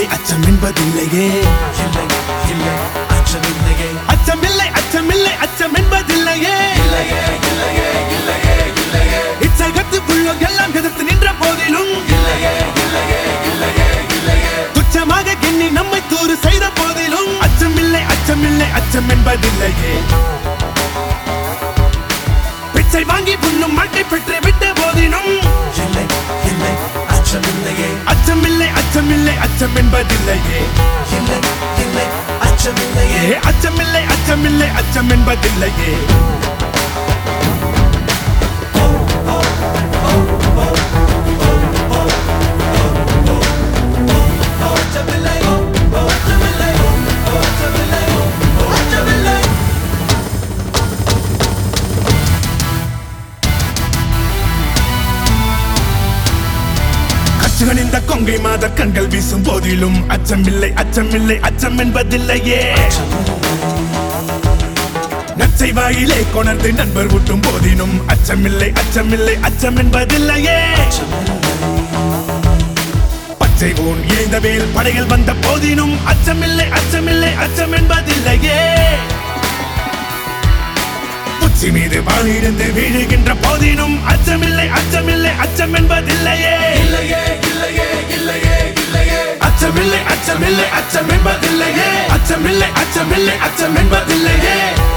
அச்சமில்லை அச்சம் என்பதில்லையே இல்லை இல்லை அச்சமில்லையே அச்சமில்லை அச்சமில்லை அச்சம் என்பதில்லையே இல்லையே இல்லையே இல்லையே இல்லையே இச்சகத்துக்குள்ள எல்லாம் எதிர்த்து நின்ற போதிலும் இல்லையே இல்லையே இல்லையே இல்லையே துச்சமாக எண்ணி நம்மை தூறு செய்த போதிலும் அச்சமில்லை அச்சமில்லை அச்சம் என்பதில்லையே பிச்சை வாங்கி புண்ணும் மட்டை பெற்று விட்ட போதிலும் இல்லை இல்லை அச்சமில்லையே அச்சமில்லை அச்சமில்லை அச்சம் என்பதில்லையே இல்லை இல்லை அச்சமில்லையே ஏ அச்சமில்லை அச்சமில்லை அச்சம் என்பதில்லையே அச்சமில்லை அச்சமில்லை அச்சமில்லை அச்சமில்லை அச்சுகன் இந்த கொங்கை மாத கண்கள் வீசும் போதிலும் அச்சமில்லை அச்சமில்லை அச்சம் என்பதில்லையே நச்சை வாயிலே கொணர்ந்து நண்பர் ஊட்டும் போதினும் அச்சமில்லை அச்சமில்லை அச்சம் என்பதில்லையே பச்சை ஊன் ஏந்த வேல் படைகள் வந்த போதினும் அச்சமில்லை அச்சமில்லை அச்சம் என்பதில்லையே உச்சி மீது வாழிருந்து வீழுகின்ற போதினும் அச்சமில்லை அச்சமில்லை அச்சம் என்பதில்லையே இல்லையே இல்லையே இல்லையே இல்லையே அச்சமில்லை அச்சமில்லை அச்சம் என்பதில்லையே அச்சமில்லை அச்சமில்லை அச்சம் என்பதில்லையே